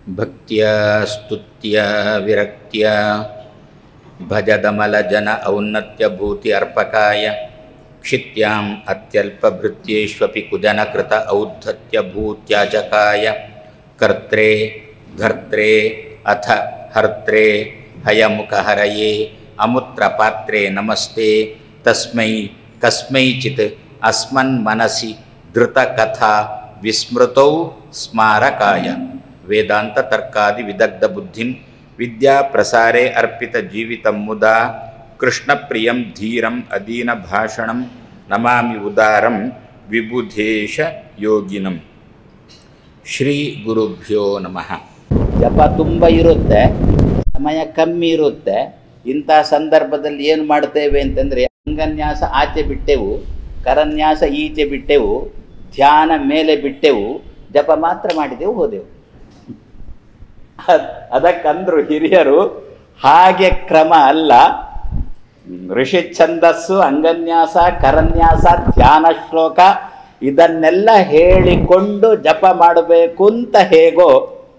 ಭಕ್ತಿಯ ಸ್ತುತ್ಯ ವಿರಕ್ತಿಯ ಭಜದಮಲಜನ ಔನ್ನತ್ಯಭೂತಿ ಅರ್ಪಕಾಯ ಕ್ಷಿತ್ಯಾಂ ಅತ್ಯಲ್ಪಭೃತ್ಯೇಷ್ವಪಿ ಕುಜನಕೃತ ಔದ್ಧತ್ಯಭೂತ್ಯಾಜಕಾಯ ಕರ್ತ್ರೇ ಧರ್ತ್ರೇ ಅಥ ಹರ್ತ್ರೇ ಹಯಮುಖಹರಯೇ ಅಮುತ್ರಪಾತ್ರೆ ನಮಸ್ತೆ ತಸ್ಮೈ ಕಸ್ಮೈಚಿತ್ ಅಸ್ಮನ್ಮನಸಿ ಧೃತಕಥಾ ವಿಸ್ಮೃತೌ ಸ್ಮಾರಕಾಯ ವೇದಾಂತ ತರ್ಕಾದಿ ವಿದಗ್ಧ ಬುದ್ಧಿಂ ವಿದ್ಯಾ ಪ್ರಸಾರೇ ಅರ್ಪಿತ ಜೀವಿತಂ ಮುದಾ ಕೃಷ್ಣಪ್ರಿಯಂ ಧೀರಂ ಅದೀನ ಭಾಷಣಂ ನಮಾಮಿ ಉದಾರಂ ವಿಬುಧೇಶ ಯೋಗಿನಂ ಶ್ರೀ ಗುರುಭ್ಯೋ ನಮಃ ಜಪ ತುಂಬ ಇರುತ್ತೆ ಸಮಯ ಕಮ್ಮಿ ಇರುತ್ತೆ ಇಂಥ ಸಂದರ್ಭದಲ್ಲಿ ಏನು ಮಾಡ್ತೇವೆ ಅಂತಂದರೆ ಅಂಗನ್ಯಾಸ ಆಚೆ ಬಿಟ್ಟೆವು ಕರನ್ಯಾಸ ಈಚೆ ಬಿಟ್ಟೆವು ಧ್ಯಾನ ಮೇಲೆ ಬಿಟ್ಟೆವು ಜಪ ಮಾತ್ರ ಮಾಡಿದೆವು ಹೋದೆವು ಅದ್- ಅದಕ್ಕಂದ್ರು ಹಿರಿಯರು ಹಾಗೆ ಕ್ರಮ ಅಲ್ಲ ಋಷಿ ಛಂದಸ್ಸು ಅಂಗನ್ಯಾಸ ಕರನ್ಯಾಸ ಧ್ಯಾನ ಶ್ಲೋಕ ಇದನ್ನೆಲ್ಲ ಹೇಳಿಕೊಂಡು ಜಪ ಮಾಡಬೇಕು ಅಂತ ಹೇಗೋ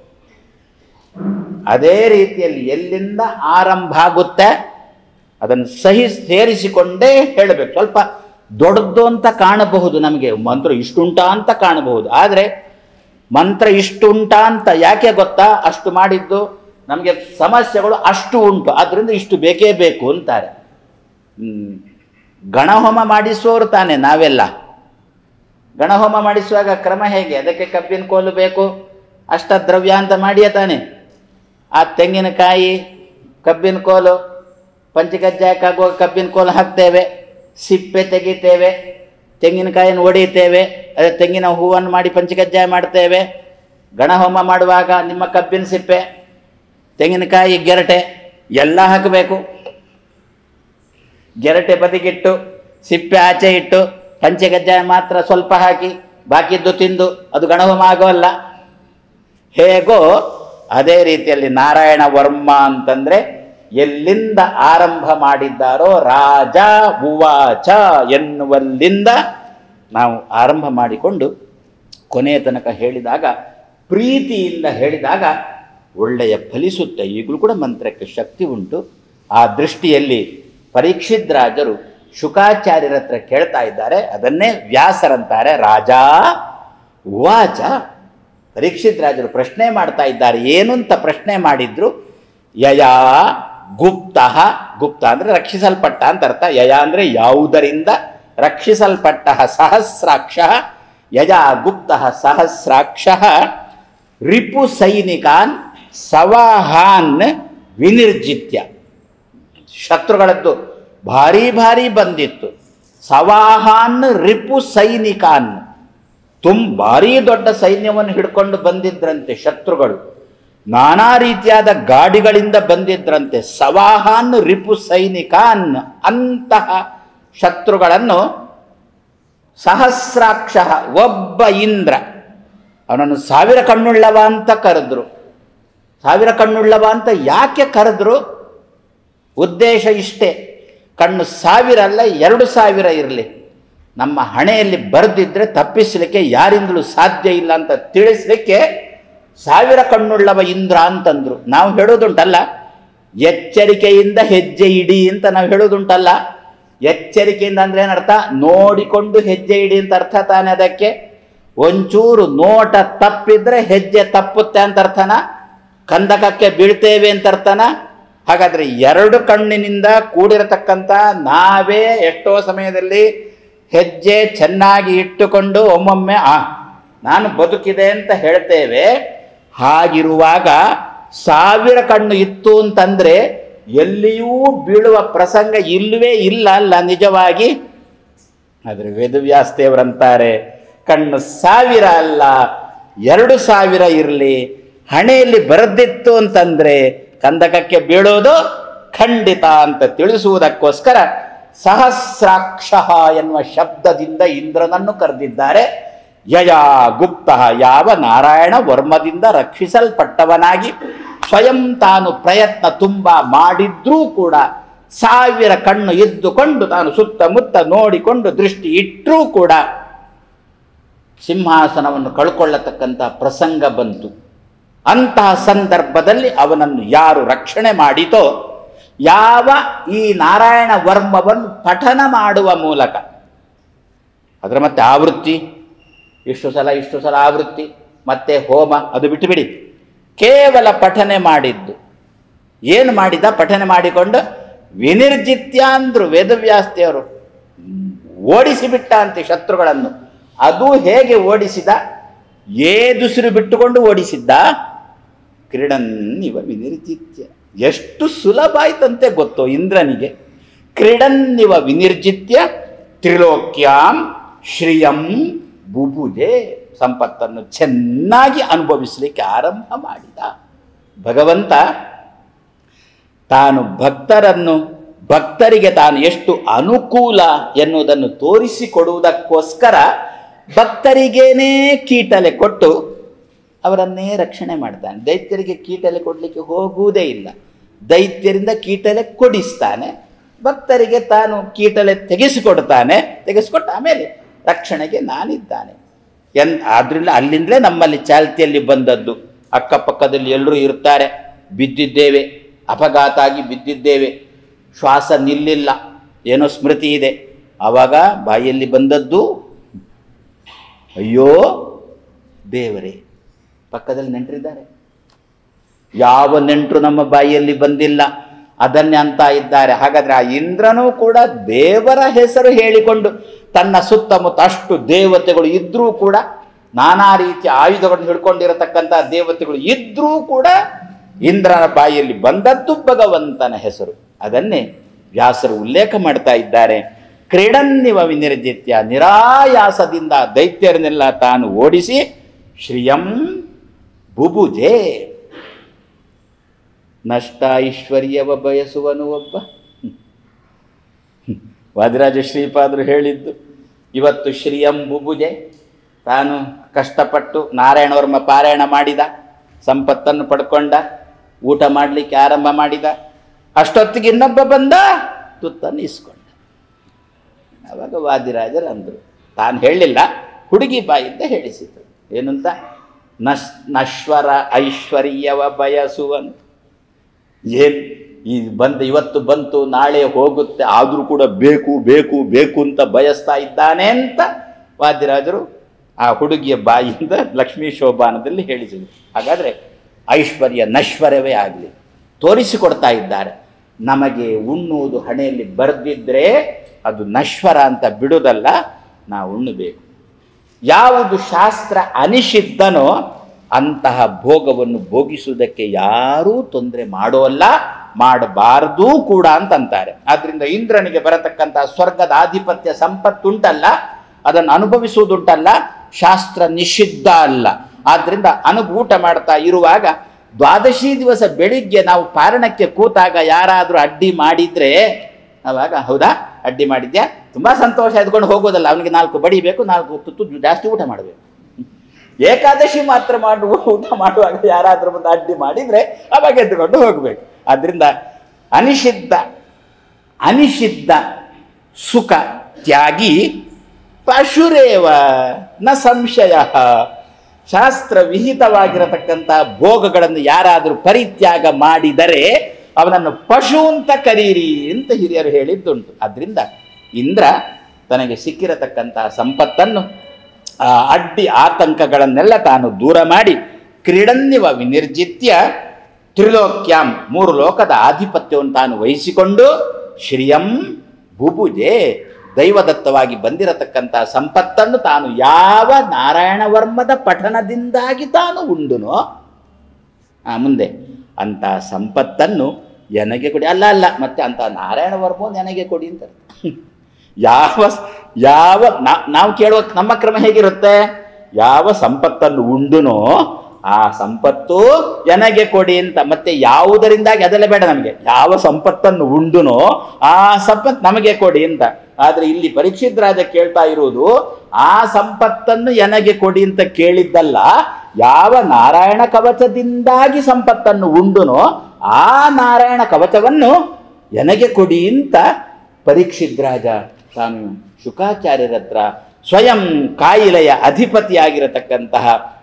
ಅದೇ ರೀತಿಯಲ್ಲಿ ಎಲ್ಲಿಂದ ಆರಂಭ ಆಗುತ್ತೆ ಅದನ್ನು ಸಹಿ ಸೇರಿಸಿಕೊಂಡೇ ಹೇಳಬೇಕು ಸ್ವಲ್ಪ ದೊಡ್ಡದು ಅಂತ ಕಾಣಬಹುದು ನಮಗೆ ಮಂತ್ರ ಇಷ್ಟುಂಟ ಅಂತ ಕಾಣಬಹುದು ಆದರೆ ಮಂತ್ರ ಇಷ್ಟುಂಟ ಅಂತ ಯಾಕೆ ಗೊತ್ತಾ ಅಷ್ಟು ಮಾಡಿದ್ದು ನಮಗೆ ಸಮಸ್ಯೆಗಳು ಅಷ್ಟು ಉಂಟು ಆದ್ದರಿಂದ ಇಷ್ಟು ಬೇಕೇ ಬೇಕು ಅಂತಾರೆ ಹ್ಮ್. ಗಣಹೋಮ ಮಾಡಿಸುವವರು ತಾನೆ ನಾವೆಲ್ಲ ಗಣಹೋಮ ಮಾಡಿಸುವಾಗ ಕ್ರಮ ಹೇಗೆ ಅದಕ್ಕೆ ಕಬ್ಬಿನ ಕೋಲು ಬೇಕು ಅಷ್ಟದ್ರವ್ಯ ಅಂತ ಮಾಡಿಯೇ ತಾನೆ ಆ ತೆಂಗಿನಕಾಯಿ ಕಬ್ಬಿನ ಕೋಲು ಪಂಚಕಜ್ಜಾಯಕ್ಕಾಗುವಾಗ ಕಬ್ಬಿನ ಕೋಲು ಹಾಕ್ತೇವೆ ಸಿಪ್ಪೆ ತೆಗಿತೇವೆ ತೆಂಗಿನಕಾಯಿಯನ್ನು ಒಡೆಯುತ್ತೇವೆ ಅದೇ ತೆಂಗಿನ ಹೂವನ್ನು ಮಾಡಿ ಪಂಚಕಜ್ಜಾಯ ಮಾಡ್ತೇವೆ ಗಣಹೋಮ ಮಾಡುವಾಗ ನಿಮ್ಮ ಕಬ್ಬಿನ ಸಿಪ್ಪೆ ತೆಂಗಿನಕಾಯಿ ಗೆರಟೆ ಎಲ್ಲ ಹಾಕಬೇಕು ಗೆರಟೆ ಬದಿಗಿಟ್ಟು ಸಿಪ್ಪೆ ಆಚೆ ಇಟ್ಟು ಪಂಚಗಜ್ಜಾಯ ಮಾತ್ರ ಸ್ವಲ್ಪ ಹಾಕಿ ಬಾಕಿದ್ದು ತಿಂದು ಅದು ಗಣಹೋಮ ಆಗೋಲ್ಲ ಹೇಗೋ ಅದೇ ರೀತಿಯಲ್ಲಿ ನಾರಾಯಣ ವರ್ಮ ಅಂತಂದ್ರೆ ಎಲ್ಲಿಂದ ಆರಂಭ ಮಾಡಿದ್ದಾರೋ ರಾಜ ಉವಾಚ ಎನ್ನುವಲ್ಲಿಂದ ನಾವು ಆರಂಭ ಮಾಡಿಕೊಂಡು ಕೊನೆಯ ತನಕ ಹೇಳಿದಾಗ ಪ್ರೀತಿಯಿಂದ ಹೇಳಿದಾಗ ಒಳ್ಳೆಯ ಫಲಿಸುತ್ತೆ ಈಗಲೂ ಕೂಡ ಮಂತ್ರಕ್ಕೆ ಶಕ್ತಿ ಉಂಟು ಆ ದೃಷ್ಟಿಯಲ್ಲಿ ಪರೀಕ್ಷಿತ್ ರಾಜರು ಶುಕಾಚಾರ್ಯರ ಹತ್ರ ಕೇಳ್ತಾ ಇದ್ದಾರೆ ಅದನ್ನೇ ವ್ಯಾಸರಂತಾರೆ ರಾಜ ಉವಾಚ ಪರೀಕ್ಷಿತ್ ರಾಜರು ಪ್ರಶ್ನೆ ಮಾಡ್ತಾ ಇದ್ದಾರೆ ಏನು ಅಂತ ಪ್ರಶ್ನೆ ಮಾಡಿದ್ರು ಯಯಾ ಗುಪ್ತ ಗುಪ್ತ ಅಂದರೆ ರಕ್ಷಿಸಲ್ಪಟ್ಟ ಅಂತ ಅರ್ಥ ಯಯ ಅಂದರೆ ಯಾವುದರಿಂದ ರಕ್ಷಿಸಲ್ಪಟ್ಟ ಸಹಸ್ರಾಕ್ಷ ಯಯಾ ಗುಪ್ತ ಸಹಸ್ರಾಕ್ಷ ರಿಪು ಸೈನಿಕಾನ್ ಸವಾಹಾನ್ ವಿನಿರ್ಜಿತ್ಯ ಶತ್ರುಗಳದ್ದು ಭಾರಿ ಭಾರಿ ಬಂದಿತ್ತು ಸವಾಹಾನ್ ರಿಪು ಸೈನಿಕಾನ್ ತುಂಬ ಭಾರಿ ದೊಡ್ಡ ಸೈನ್ಯವನ್ನು ಹಿಡ್ಕೊಂಡು ಬಂದಿದ್ರಂತೆ ಶತ್ರುಗಳು ನಾನಾ ರೀತಿಯಾದ ಗಾಡಿಗಳಿಂದ ಬಂದಿದ್ರಂತೆ ಸವಾಹಾನ್ ರಿಪು ಸೈನಿಕಾನ್ ಅಂತಹ ಶತ್ರುಗಳನ್ನು ಸಹಸ್ರಾಕ್ಷ ಒಬ್ಬ ಇಂದ್ರ ಅವನನ್ನು ಸಾವಿರ ಕಣ್ಣುಳ್ಳವ ಅಂತ ಕರೆದ್ರು ಸಾವಿರ ಕಣ್ಣುಳ್ಳವ ಅಂತ ಯಾಕೆ ಕರೆದ್ರು ಉದ್ದೇಶ ಇಷ್ಟೇ ಕಣ್ಣು ಸಾವಿರ ಅಲ್ಲ ಎರಡು ಸಾವಿರ ಇರಲಿ ನಮ್ಮ ಹಣೆಯಲ್ಲಿ ಬರೆದಿದ್ರೆ ತಪ್ಪಿಸಲಿಕ್ಕೆ ಯಾರಿಂದಲೂ ಸಾಧ್ಯ ಇಲ್ಲ ಅಂತ ತಿಳಿಸ್ಲಿಕ್ಕೆ ಸಾವಿರ ಕಣ್ಣುಳ್ಳವ ಇಂದ್ರ ಅಂತಂದ್ರು ನಾವು ಹೇಳೋದುಂಟಲ್ಲ ಎಚ್ಚರಿಕೆಯಿಂದ ಹೆಜ್ಜೆ ಇಡಿ ಅಂತ ನಾವು ಹೇಳೋದುಂಟಲ್ಲ ಎಚ್ಚರಿಕೆಯಿಂದ ಅಂದ್ರೆ ಏನರ್ಥ ನೋಡಿಕೊಂಡು ಹೆಜ್ಜೆ ಇಡಿ ಅಂತ ಅರ್ಥ ತಾನೆ ಅದಕ್ಕೆ ಒಂಚೂರು ನೋಟ ತಪ್ಪಿದ್ರೆ ಹೆಜ್ಜೆ ತಪ್ಪುತ್ತೆ ಅಂತ ಅರ್ಥನ ಕಂದಕಕ್ಕೆ ಬೀಳ್ತೇವೆ ಅಂತ ಅರ್ಥನ ಹಾಗಾದ್ರೆ ಎರಡು ಕಣ್ಣಿನಿಂದ ಕೂಡಿರತಕ್ಕಂಥ ನಾವೇ ಎಷ್ಟೋ ಸಮಯದಲ್ಲಿ ಹೆಜ್ಜೆ ಚೆನ್ನಾಗಿ ಇಟ್ಟುಕೊಂಡು ಒಮ್ಮೊಮ್ಮೆ ಆ ನಾನು ಬದುಕಿದೆ ಅಂತ ಹೇಳ್ತೇವೆ ಹಾಗಿರುವಾಗ ಸಾವಿರ ಕಣ್ಣು ಇತ್ತು ಅಂತಂದ್ರೆ ಎಲ್ಲಿಯೂ ಬೀಳುವ ಪ್ರಸಂಗ ಇಲ್ಲವೇ ಇಲ್ಲ ಅಲ್ಲ ನಿಜವಾಗಿ ಆದರೆ ವೇದವ್ಯಾಸ ದೇವರಂತಾರೆ ಕಣ್ಣು ಸಾವಿರ ಅಲ್ಲ ಎರಡು ಸಾವಿರ ಇರಲಿ ಹಣೆಯಲ್ಲಿ ಬರೆದಿತ್ತು ಅಂತಂದ್ರೆ ಕಂದಕಕ್ಕೆ ಬೀಳೋದು ಖಂಡಿತ ಅಂತ ತಿಳಿಸುವುದಕ್ಕೋಸ್ಕರ ಸಹಸ್ರಾಕ್ಷ ಎನ್ನುವ ಶಬ್ದದಿಂದ ಇಂದ್ರನನ್ನು ಕರೆದಿದ್ದಾರೆ ಯಯ ಗುಪ್ತ ಯಾವ ನಾರಾಯಣ ವರ್ಮದಿಂದ ರಕ್ಷಿಸಲ್ಪಟ್ಟವನಾಗಿ ಸ್ವಯಂ ತಾನು ಪ್ರಯತ್ನ ತುಂಬ ಮಾಡಿದ್ರೂ ಕೂಡ ಸಾವಿರ ಕಣ್ಣು ಇದ್ದುಕೊಂಡು ತಾನು ಸುತ್ತಮುತ್ತ ನೋಡಿಕೊಂಡು ದೃಷ್ಟಿ ಇಟ್ಟರೂ ಕೂಡ ಸಿಂಹಾಸನವನ್ನು ಕಳ್ಕೊಳ್ಳತಕ್ಕಂಥ ಪ್ರಸಂಗ ಬಂತು ಅಂತಹ ಸಂದರ್ಭದಲ್ಲಿ ಅವನನ್ನು ಯಾರು ರಕ್ಷಣೆ ಮಾಡಿತೋ ಯಾವ ಈ ನಾರಾಯಣ ವರ್ಮವನ್ನು ಪಠನ ಮಾಡುವ ಮೂಲಕ ಅದರ ಮತ್ತೆ ಆವೃತ್ತಿ ಇಷ್ಟು ಸಲ ಇಷ್ಟು ಸಲ ಆವೃತ್ತಿ ಮತ್ತೆ ಹೋಮ ಅದು ಬಿಟ್ಟುಬಿಡಿ ಕೇವಲ ಪಠನೆ ಮಾಡಿದ್ದು ಏನು ಮಾಡಿದ ಪಠನೆ ಮಾಡಿಕೊಂಡು ವಿನಿರ್ಜಿತ್ಯ ಅಂದ್ರು ವೇದವ್ಯಾಸ್ತಿಯವರು ಓಡಿಸಿಬಿಟ್ಟ ಅಂತೆ ಶತ್ರುಗಳನ್ನು ಅದು ಹೇಗೆ ಓಡಿಸಿದ ಏದುಸಿರು ಬಿಟ್ಟುಕೊಂಡು ಓಡಿಸಿದ್ದ ಕ್ರೀಡನ್ನಿವ ವಿನಿರ್ಜಿತ್ಯ ಎಷ್ಟು ಸುಲಭ ಆಯ್ತಂತೆ ಗೊತ್ತೋ ಇಂದ್ರನಿಗೆ ಕ್ರೀಡನ್ನಿವ ವಿನಿರ್ಜಿತ್ಯ ತ್ರಿಲೋಕ್ಯಾಂ ಶ್ರಿಯಂ ಬುಬುಜೆ ಸಂಪತ್ತನ್ನು ಚೆನ್ನಾಗಿ ಅನುಭವಿಸಲಿಕ್ಕೆ ಆರಂಭ ಮಾಡಿದ ಭಗವಂತ ತಾನು ಭಕ್ತರನ್ನು ಭಕ್ತರಿಗೆ ತಾನು ಎಷ್ಟು ಅನುಕೂಲ ಎನ್ನುವುದನ್ನು ತೋರಿಸಿಕೊಡುವುದಕ್ಕೋಸ್ಕರ ಭಕ್ತರಿಗೇನೇ ಕೀಟಲೆ ಕೊಟ್ಟು ಅವರನ್ನೇ ರಕ್ಷಣೆ ಮಾಡ್ತಾನೆ ದೈತ್ಯರಿಗೆ ಕೀಟಲೆ ಕೊಡಲಿಕ್ಕೆ ಹೋಗುವುದೇ ಇಲ್ಲ ದೈತ್ಯರಿಂದ ಕೀಟಲೆ ಕೊಡಿಸ್ತಾನೆ ಭಕ್ತರಿಗೆ ತಾನು ಕೀಟಲೆ ತೆಗೆಸಿಕೊಡ್ತಾನೆ ತೆಗೆಸಿಕೊಟ್ಟ ಆಮೇಲೆ ರಕ್ಷಣೆಗೆ ನಾನಿದ್ದಾನೆ ಎನ್ ಆದ್ರಿಂದ ಅಲ್ಲಿಂದಲೇ ನಮ್ಮಲ್ಲಿ ಚಾಲ್ತಿಯಲ್ಲಿ ಬಂದದ್ದು ಅಕ್ಕಪಕ್ಕದಲ್ಲಿ ಎಲ್ಲರೂ ಇರ್ತಾರೆ ಬಿದ್ದಿದ್ದೇವೆ ಅಪಘಾತ ಆಗಿ ಬಿದ್ದಿದ್ದೇವೆ ಶ್ವಾಸ ನಿಲ್ಲಿಲ್ಲ ಏನೋ ಸ್ಮೃತಿ ಇದೆ ಆವಾಗ ಬಾಯಲ್ಲಿ ಬಂದದ್ದು ಅಯ್ಯೋ ದೇವರೇ ಪಕ್ಕದಲ್ಲಿ ನೆಂಟರಿದ್ದಾರೆ ಯಾವ ನೆಂಟರು ನಮ್ಮ ಬಾಯಿಯಲ್ಲಿ ಬಂದಿಲ್ಲ ಅದನ್ನೇ ಅಂತ ಇದ್ದಾರೆ ಹಾಗಾದ್ರೆ ಆ ಇಂದ್ರನೂ ಕೂಡ ದೇವರ ಹೆಸರು ಹೇಳಿಕೊಂಡು ತನ್ನ ಸುತ್ತಮುತ್ತ ಅಷ್ಟು ದೇವತೆಗಳು ಇದ್ರೂ ಕೂಡ ನಾನಾ ರೀತಿಯ ಆಯುಧಗಳನ್ನು ಹಿಡ್ಕೊಂಡಿರತಕ್ಕಂಥ ದೇವತೆಗಳು ಇದ್ರೂ ಕೂಡ ಇಂದ್ರನ ಬಾಯಿಯಲ್ಲಿ ಬಂದದ್ದು ಭಗವಂತನ ಹೆಸರು ಅದನ್ನೇ ವ್ಯಾಸರು ಉಲ್ಲೇಖ ಮಾಡ್ತಾ ಇದ್ದಾರೆ ಕ್ರೀಡನ್ನಿವ ವಿನಿರ್ಜಿತ್ಯ ನಿರಾಯಾಸದಿಂದ ದೈತ್ಯರನ್ನೆಲ್ಲ ತಾನು ಓಡಿಸಿ ಶ್ರಿಯಂ ಬುಬುಜೆ ನಷ್ಟ ಐಶ್ವರ್ಯವ ಬಯಸುವನು ಒಬ್ಬ ವಾದಿರಾಜ ಶ್ರೀಪಾದರು ಹೇಳಿದ್ದು ಇವತ್ತು ಶ್ರೀಯಂ ಬುಬುಜೆ ತಾನು ಕಷ್ಟಪಟ್ಟು ನಾರಾಯಣವರ್ಮ ಪಾರಾಯಣ ಮಾಡಿದ ಸಂಪತ್ತನ್ನು ಪಡ್ಕೊಂಡ ಊಟ ಮಾಡಲಿಕ್ಕೆ ಆರಂಭ ಮಾಡಿದ ಅಷ್ಟೊತ್ತಿಗೆ ಇನ್ನೊಬ್ಬ ಬಂದ ತುತ್ತನ್ನು ಇಸ್ಕೊಂಡ ಆವಾಗ ವಾದಿರಾಜರು ಅಂದರು ತಾನು ಹೇಳಲಿಲ್ಲ ಹುಡುಗಿ ಬಾಯಿಂದ ಹೇಳಿಸಿತು ಏನಂತ ನಶ್ ನಶ್ವರ ಐಶ್ವರ್ಯವ ಬಯಸುವನು ಏನು ಈ ಬಂದು ಇವತ್ತು ಬಂತು ನಾಳೆ ಹೋಗುತ್ತೆ ಆದರೂ ಕೂಡ ಬೇಕು ಬೇಕು ಬೇಕು ಅಂತ ಬಯಸ್ತಾ ಇದ್ದಾನೆ ಅಂತ ವಾದ್ಯರಾಜರು ಆ ಹುಡುಗಿಯ ಬಾಯಿಯಿಂದ ಲಕ್ಷ್ಮೀ ಶೋಭಾನದಲ್ಲಿ ಹೇಳಿಸಿದರು ಹಾಗಾದರೆ ಐಶ್ವರ್ಯ ನಶ್ವರವೇ ಆಗಲಿ ತೋರಿಸಿಕೊಡ್ತಾ ಇದ್ದಾರೆ ನಮಗೆ ಉಣ್ಣುವುದು ಹಣೆಯಲ್ಲಿ ಬರೆದಿದ್ರೆ ಅದು ನಶ್ವರ ಅಂತ ಬಿಡುವುದಲ್ಲ ನಾವು ಉಣ್ಣಬೇಕು ಯಾವುದು ಶಾಸ್ತ್ರ ಅನಿಷಿದ್ದನೋ ಅಂತಹ ಭೋಗವನ್ನು ಭೋಗಿಸುವುದಕ್ಕೆ ಯಾರೂ ತೊಂದರೆ ಮಾಡೋಲ್ಲ ಮಾಡಬಾರದೂ ಕೂಡ ಅಂತಂತಾರೆ ಆದ್ರಿಂದ ಇಂದ್ರನಿಗೆ ಬರತಕ್ಕಂತಹ ಸ್ವರ್ಗದ ಆಧಿಪತ್ಯ ಸಂಪತ್ತುಂಟಲ್ಲ ಅದನ್ನು ಅನುಭವಿಸುವುದುಂಟಲ್ಲ ಶಾಸ್ತ್ರ ನಿಷಿದ್ಧ ಅಲ್ಲ ಆದ್ರಿಂದ ಅನು ಊಟ ಮಾಡ್ತಾ ಇರುವಾಗ ದ್ವಾದಶಿ ದಿವಸ ಬೆಳಿಗ್ಗೆ ನಾವು ಪಾರಣಕ್ಕೆ ಕೂತಾಗ ಯಾರಾದರೂ ಅಡ್ಡಿ ಮಾಡಿದ್ರೆ ಅವಾಗ ಹೌದಾ ಅಡ್ಡಿ ಮಾಡಿದ್ಯಾ ತುಂಬಾ ಸಂತೋಷ ಎದ್ಕೊಂಡು ಹೋಗೋದಲ್ಲ ಅವನಿಗೆ ನಾಲ್ಕು ಬಡಿಬೇಕು ನಾಲ್ಕು ತುತ್ತು ಜಾಸ್ತಿ ಊಟ ಮಾಡಬೇಕು ಏಕಾದಶಿ ಮಾತ್ರ ಮಾಡುವ ಊಟ ಮಾಡುವಾಗ ಯಾರಾದ್ರೂ ಬಂದು ಅಡ್ಡಿ ಮಾಡಿದ್ರೆ ಅವಾಗ ಎದ್ದುಕೊಂಡು ಹೋಗಬೇಕು ಆದ್ರಿಂದ ಅನಿಷಿದ್ಧ ಅನಿಷಿದ್ಧ ಸುಖ ತ್ಯಾಗಿ ಪಶುರೇವ ನ ಸಂಶಯ ಶಾಸ್ತ್ರ ವಿಹಿತವಾಗಿರತಕ್ಕಂತಹ ಭೋಗಗಳನ್ನು ಯಾರಾದರೂ ಪರಿತ್ಯಾಗ ಮಾಡಿದರೆ ಅವನನ್ನು ಪಶು ಅಂತ ಕರೀರಿ ಅಂತ ಹಿರಿಯರು ಹೇಳಿದ್ದುಂಟು ಆದ್ರಿಂದ ಇಂದ್ರ ತನಗೆ ಸಿಕ್ಕಿರತಕ್ಕಂತಹ ಸಂಪತ್ತನ್ನು ಆ ಅಡ್ಡಿ ಆತಂಕಗಳನ್ನೆಲ್ಲ ತಾನು ದೂರ ಮಾಡಿ ಕ್ರೀಡನ್ನಿವ ವಿನಿರ್ಜಿತ್ಯ ತ್ರಿಲೋಕ್ಯಾಂ ಮೂರು ಲೋಕದ ಆಧಿಪತ್ಯವನ್ನು ತಾನು ವಹಿಸಿಕೊಂಡು ಶ್ರಿಯಂ ಬುಬುಜೆ ದೈವದತ್ತವಾಗಿ ಬಂದಿರತಕ್ಕಂತಹ ಸಂಪತ್ತನ್ನು ತಾನು ಯಾವ ನಾರಾಯಣ ವರ್ಮದ ಪಠನದಿಂದಾಗಿ ತಾನು ಉಂಡುನೋ ಆ ಮುಂದೆ ಅಂತ ಸಂಪತ್ತನ್ನು ನನಗೆ ಕೊಡಿ ಅಲ್ಲ ಅಲ್ಲ ಮತ್ತೆ ಅಂತ ನಾರಾಯಣ ವರ್ಮ ನನಗೆ ಕೊಡಿ ಅಂತ ಯಾವ ಯಾವ ನಾ- ನಾವು ಕೇಳುವ ನಮ್ಮ ಕ್ರಮ ಹೇಗಿರುತ್ತೆ ಯಾವ ಸಂಪತ್ತನ್ನು ಉಂಡುನೋ ಆ ಸಂಪತ್ತು ನನಗೆ ಕೊಡಿ ಅಂತ ಮತ್ತೆ ಯಾವುದರಿಂದಾಗಿ ಅದೆಲ್ಲ ಬೇಡ ನಮಗೆ ಯಾವ ಸಂಪತ್ತನ್ನು ಉಂಡುನೋ ಆ ಸಂಪತ್ತು ನಮಗೆ ಕೊಡಿ ಅಂತ ಆದ್ರೆ ಇಲ್ಲಿ ಪರೀಕ್ಷಿತ್ ರಾಜ ಕೇಳ್ತಾ ಇರುವುದು ಆ ಸಂಪತ್ತನ್ನು ನನಗೆ ಕೊಡಿ ಅಂತ ಕೇಳಿದ್ದಲ್ಲ ಯಾವ ನಾರಾಯಣ ಕವಚದಿಂದಾಗಿ ಸಂಪತ್ತನ್ನು ಉಂಡುನೋ ಆ ನಾರಾಯಣ ಕವಚವನ್ನು ನನಗೆ ಕೊಡಿ ಅಂತ ಪರೀಕ್ಷಿತ್ ರಾಜ ತಾನು ಶುಕಾಚಾರ್ಯರ ಹತ್ರ ಸ್ವಯಂ ಕಾಯಿಲೆಯ ಅಧಿಪತಿಯಾಗಿರತಕ್ಕಂತಹ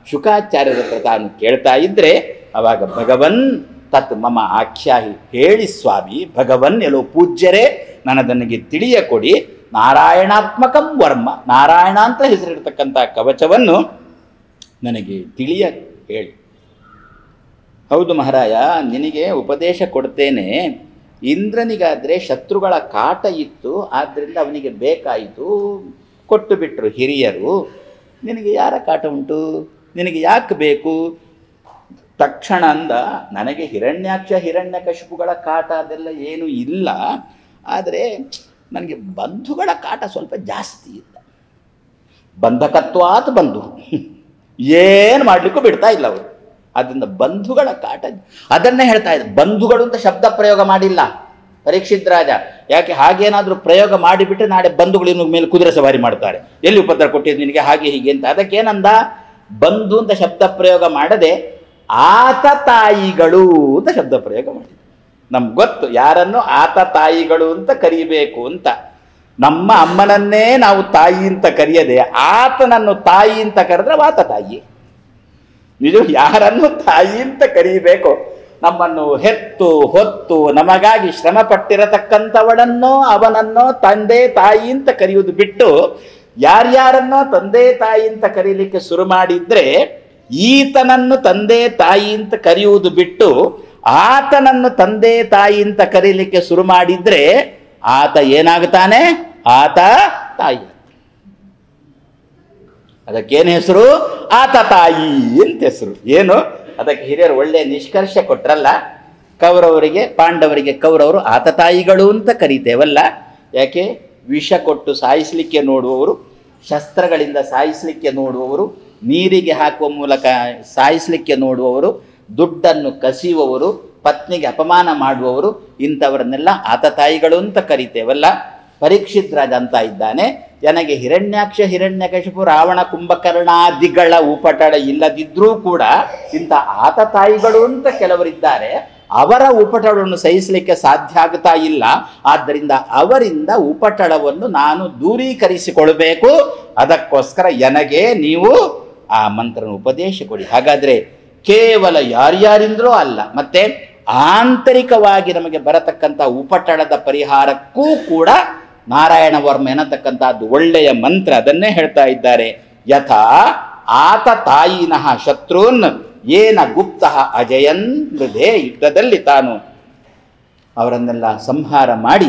ಶುಕಾಚಾರ್ಯರ ಹತ್ರ ತಾನು ಕೇಳ್ತಾ ಇದ್ರೆ ಅವಾಗ ಭಗವನ್ ತತ್ ಮಮ ಆಖ್ಯಾಹಿ ಹೇಳಿ ಸ್ವಾಮಿ ಭಗವನ್ ಎಲ್ಲೋ ಪೂಜ್ಯರೇ ನನಗೆ ತಿಳಿಯ ಕೊಡಿ ನಾರಾಯಣಾತ್ಮಕಂ ವರ್ಮ ನಾರಾಯಣ ಅಂತ ಹೆಸರಿರ್ತಕ್ಕಂಥ ಕವಚವನ್ನು ನನಗೆ ತಿಳಿಯ ಹೇಳಿ ಹೌದು ಮಹಾರಾಯ ನಿನಗೆ ಉಪದೇಶ ಕೊಡ್ತೇನೆ ಇಂದ್ರನಿಗಾದರೆ ಶತ್ರುಗಳ ಕಾಟ ಇತ್ತು ಆದ್ದರಿಂದ ಅವನಿಗೆ ಬೇಕಾಯಿತು ಕೊಟ್ಟು ಬಿಟ್ಟರು ಹಿರಿಯರು ನಿನಗೆ ಯಾರ ಕಾಟ ಉಂಟು ನಿನಗೆ ಯಾಕೆ ಬೇಕು ತಕ್ಷಣ ಅಂದ ನನಗೆ ಹಿರಣ್ಯಾಕ್ಷ ಹಿರಣ್ಯಕಶಿಪುಗಳ ಕಾಟ ಅದೆಲ್ಲ ಏನೂ ಇಲ್ಲ ಆದರೆ ನನಗೆ ಬಂಧುಗಳ ಕಾಟ ಸ್ವಲ್ಪ ಜಾಸ್ತಿ ಇಲ್ಲ ಬಂಧಕತ್ವಾತ್ ಬಂಧು ಏನು ಮಾಡಲಿಕ್ಕೂ ಬಿಡ್ತಾ ಇಲ್ಲ ಅವರು ಅದರಿಂದ ಬಂಧುಗಳ ಕಾಟ ಅದನ್ನೇ ಹೇಳ್ತಾ ಇದ್ದ ಬಂಧುಗಳು ಅಂತ ಶಬ್ದ ಪ್ರಯೋಗ ಮಾಡಿಲ್ಲ ಪರೀಕ್ಷಿತ್ ರಾಜ ಯಾಕೆ ಹಾಗೇನಾದರೂ ಪ್ರಯೋಗ ಮಾಡಿಬಿಟ್ರೆ ನಾಳೆ ಬಂಧುಗಳು ಇನ್ನು ಮೇಲೆ ಕುದುರೆ ಸವಾರಿ ಮಾಡ್ತಾರೆ ಎಲ್ಲಿ ಉಪದ್ರ ಕೊಟ್ಟಿದ್ದು ನಿನಗೆ ಹಾಗೆ ಹೀಗೆ ಅಂತ ಅದಕ್ಕೇನಂದ ಬಂಧು ಅಂತ ಶಬ್ದ ಪ್ರಯೋಗ ಮಾಡದೆ ಆತ ತಾಯಿಗಳು ಅಂತ ಶಬ್ದ ಪ್ರಯೋಗ ಮಾಡಿದ ನಮ್ಗೆ ಗೊತ್ತು ಯಾರನ್ನು ಆತ ತಾಯಿಗಳು ಅಂತ ಕರೀಬೇಕು ಅಂತ ನಮ್ಮ ಅಮ್ಮನನ್ನೇ ನಾವು ತಾಯಿ ಅಂತ ಕರೆಯದೆ ಆತನನ್ನು ತಾಯಿ ಅಂತ ಕರೆದ್ರೆ ಆತ ತಾಯಿ ನಿಜ ಯಾರನ್ನು ತಾಯಿ ಅಂತ ಕರೀಬೇಕು ನಮ್ಮನ್ನು ಹೆತ್ತು ಹೊತ್ತು ನಮಗಾಗಿ ಶ್ರಮ ಪಟ್ಟಿರತಕ್ಕಂಥವಳನ್ನೋ ಅವನನ್ನೋ ತಂದೆ ತಾಯಿ ಅಂತ ಕರೆಯುವುದು ಬಿಟ್ಟು ಯಾರ್ಯಾರನ್ನೋ ತಂದೆ ತಾಯಿ ಅಂತ ಕರೀಲಿಕ್ಕೆ ಶುರು ಮಾಡಿದ್ರೆ ಈತನನ್ನು ತಂದೆ ತಾಯಿ ಅಂತ ಕರೆಯುವುದು ಬಿಟ್ಟು ಆತನನ್ನು ತಂದೆ ತಾಯಿ ಅಂತ ಕರೀಲಿಕ್ಕೆ ಶುರು ಮಾಡಿದ್ರೆ ಆತ ಏನಾಗ್ತಾನೆ ಆತ ತಾಯಿ ಅದಕ್ಕೇನು ಹೆಸರು ಆತ ತಾಯಿ ಅಂತ ಹೆಸರು ಏನು ಅದಕ್ಕೆ ಹಿರಿಯರು ಒಳ್ಳೆಯ ನಿಷ್ಕರ್ಷ ಕೊಟ್ರಲ್ಲ ಕೌರವರಿಗೆ ಪಾಂಡವರಿಗೆ ಕೌರವರು ಆತ ತಾಯಿಗಳು ಅಂತ ಕರಿತೇವಲ್ಲ ಯಾಕೆ ವಿಷ ಕೊಟ್ಟು ಸಾಯಿಸಲಿಕ್ಕೆ ನೋಡುವವರು ಶಸ್ತ್ರಗಳಿಂದ ಸಾಯಿಸಲಿಕ್ಕೆ ನೋಡುವವರು ನೀರಿಗೆ ಹಾಕುವ ಮೂಲಕ ಸಾಯಿಸಲಿಕ್ಕೆ ನೋಡುವವರು ದುಡ್ಡನ್ನು ಕಸಿಯುವವರು ಪತ್ನಿಗೆ ಅಪಮಾನ ಮಾಡುವವರು ಇಂಥವರನ್ನೆಲ್ಲ ಆತ ತಾಯಿಗಳು ಅಂತ ಕರಿತೇವಲ್ಲ ಪರೀಕ್ಷಿತ್ ರಾಜ ಅಂತ ಇದ್ದಾನೆ ನನಗೆ ಹಿರಣ್ಯಾಕ್ಷ ಹಿರಣ್ಯಕಶಿಪು ರಾವಣ ಕುಂಭಕರ್ಣಾದಿಗಳ ಉಪಟಳ ಇಲ್ಲದಿದ್ರೂ ಕೂಡ ಇಂಥ ಆತ ತಾಯಿಗಳು ಅಂತ ಕೆಲವರಿದ್ದಾರೆ ಅವರ ಉಪಟಳವನ್ನು ಸಹಿಸಲಿಕ್ಕೆ ಸಾಧ್ಯ ಆಗ್ತಾ ಇಲ್ಲ ಆದ್ದರಿಂದ ಅವರಿಂದ ಉಪಟಳವನ್ನು ನಾನು ದೂರೀಕರಿಸಿಕೊಳ್ಬೇಕು ಅದಕ್ಕೋಸ್ಕರ ನನಗೆ ನೀವು ಆ ಮಂತ್ರನ ಉಪದೇಶ ಕೊಡಿ ಹಾಗಾದ್ರೆ ಕೇವಲ ಯಾರ್ಯಾರಿಂದಲೂ ಅಲ್ಲ ಮತ್ತೆ ಆಂತರಿಕವಾಗಿ ನಮಗೆ ಬರತಕ್ಕಂಥ ಉಪಟಳದ ಪರಿಹಾರಕ್ಕೂ ಕೂಡ ನಾರಾಯಣ ವರ್ಮ ಎನ್ನತಕ್ಕಂಥದ್ದು ಒಳ್ಳೆಯ ಮಂತ್ರ ಅದನ್ನೇ ಹೇಳ್ತಾ ಇದ್ದಾರೆ ಯಥಾ ಆತ ತಾಯಿನಃ ಶತ್ರುನ್ ಏನ ಗುಪ್ತ ಅಜಯನ್ ಮೃದೆ ಯುದ್ಧದಲ್ಲಿ ತಾನು ಅವರನ್ನೆಲ್ಲ ಸಂಹಾರ ಮಾಡಿ